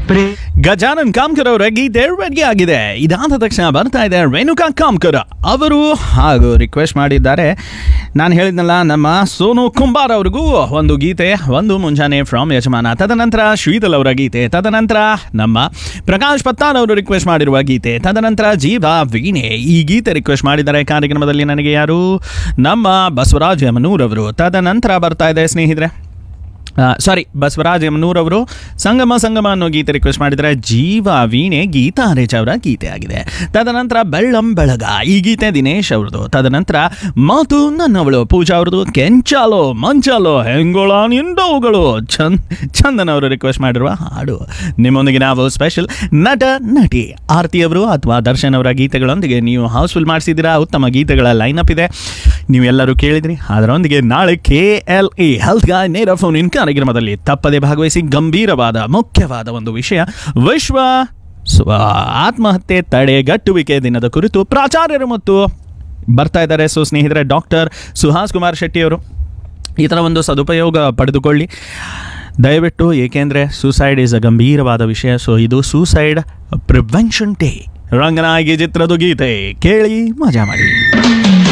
ಗಜಾನನ್ ಕಾಮ್ಕರ್ ಅವರ ಗೀತೆ ರೆಡಿ ಆಗಿದೆ ಇದಾದ ತಕ್ಷಣ ಬರ್ತಾ ಇದೆ ರೇಣುಕಾ ಕಾಮ್ಕರ್ ಅವರು ಹಾಗೂ ರಿಕ್ವೆಸ್ಟ್ ಮಾಡಿದ್ದಾರೆ ನಾನು ಹೇಳಿದ್ನಲ್ಲ ನಮ್ಮ ಸೋನು ಕುಂಬಾರ್ ಅವ್ರಿಗೂ ಒಂದು ಗೀತೆ ಒಂದು ಮುಂಜಾನೆ ಫ್ರಾಮ್ ಯಜಮಾನ ತದನಂತರ ಶ್ರೀಧಲ್ ಅವರ ಗೀತೆ ತದನಂತರ ನಮ್ಮ ಪ್ರಕಾಶ್ ಪತ್ತಾರ್ ಅವರು ರಿಕ್ವೆಸ್ಟ್ ಮಾಡಿರುವ ಗೀತೆ ತದನಂತರ ಜೀವ ವೀಣೆ ಈ ಗೀತೆ ರಿಕ್ವೆಸ್ಟ್ ಮಾಡಿದ್ದಾರೆ ಕಾರ್ಯಕ್ರಮದಲ್ಲಿ ನನಗೆ ಯಾರು ನಮ್ಮ ಬಸವರಾಜ್ ಯಮನೂರ್ ಅವರು ತದನಂತರ ಬರ್ತಾ ಇದೆ ಸ್ನೇಹಿತರೆ ಸಾರಿ ಬಸವರಾಜ್ ಯಮನೂರ್ ಅವರು ಸಂಗಮ ಸಂಗಮ ಅನ್ನೋ ಗೀತೆ ರಿಕ್ವೆಸ್ಟ್ ಮಾಡಿದರೆ ಜೀವ ವೀಣೆ ಗೀತಾ ಹರೇಜ್ ಅವರ ಗೀತೆ ಆಗಿದೆ ತದನಂತರ ಬೆಳ್ಳಂ ಬೆಳಗ ಈ ಗೀತೆ ದಿನೇಶ್ ಅವ್ರದ್ದು ತದನಂತರ ಮಾತು ನನ್ನವಳು ಪೂಜಾ ಅವ್ರದ್ದು ಕೆಂಚಾಲೋ ಮಂಚಾಲೋ ಹೆಂಗೋಳ ನಿಂಡವುಗಳು ಚಂದ್ ಚಂದನ್ ಅವರು ರಿಕ್ವೆಸ್ಟ್ ಮಾಡಿರುವ ಹಾಡು ನಿಮ್ಮೊಂದಿಗೆ ನಾವು ಸ್ಪೆಷಲ್ ನಟ ನಟಿ ಆರತಿ ಅವರು ಅಥವಾ ದರ್ಶನ್ ಅವರ ಗೀತೆಗಳೊಂದಿಗೆ ನೀವು ಹೌಸ್ಫುಲ್ ಮಾಡಿಸಿದ್ದೀರಾ ಉತ್ತಮ ಗೀತೆಗಳ ಲೈನಪ್ ಇದೆ ನೀವೆಲ್ಲರೂ ಕೇಳಿದ್ರಿ ಅದರೊಂದಿಗೆ ನಾಳೆ ಕೆ ಎಲ್ ಇ ಹೆಲ್ತ್ ಗಾಯ್ ನೇರ ಫೋನ್ ಇನ್ ಕಾರ್ಯಕ್ರಮದಲ್ಲಿ ತಪ್ಪದೆ ಭಾಗವಹಿಸಿ ಗಂಭೀರವಾದ ಮುಖ್ಯವಾದ ಒಂದು ವಿಷಯ ವಿಶ್ವ ಸ್ವ ಆತ್ಮಹತ್ಯೆ ತಡೆಗಟ್ಟುವಿಕೆ ದಿನದ ಕುರಿತು ಪ್ರಾಚಾರ್ಯರು ಮತ್ತು ಬರ್ತಾ ಇದ್ದಾರೆ ಸೊ ಸ್ನೇಹಿತರೆ ಡಾಕ್ಟರ್ ಸುಹಾಸ್ ಕುಮಾರ್ ಶೆಟ್ಟಿ ಅವರು ಈ ಥರ ಒಂದು ಸದುಪಯೋಗ ಪಡೆದುಕೊಳ್ಳಿ ದಯವಿಟ್ಟು ಏಕೆಂದರೆ ಸೂಸೈಡ್ ಈಸ್ ಅ ಗಂಭೀರವಾದ ವಿಷಯ ಸೊ ಇದು ಸೂಸೈಡ್ ಪ್ರಿವೆನ್ಷನ್ ಡೇ ರಂಗನಾಗಿ ಚಿತ್ರದ ಗೀತೆ ಕೇಳಿ ಮಜಾ ಮಾಡಿ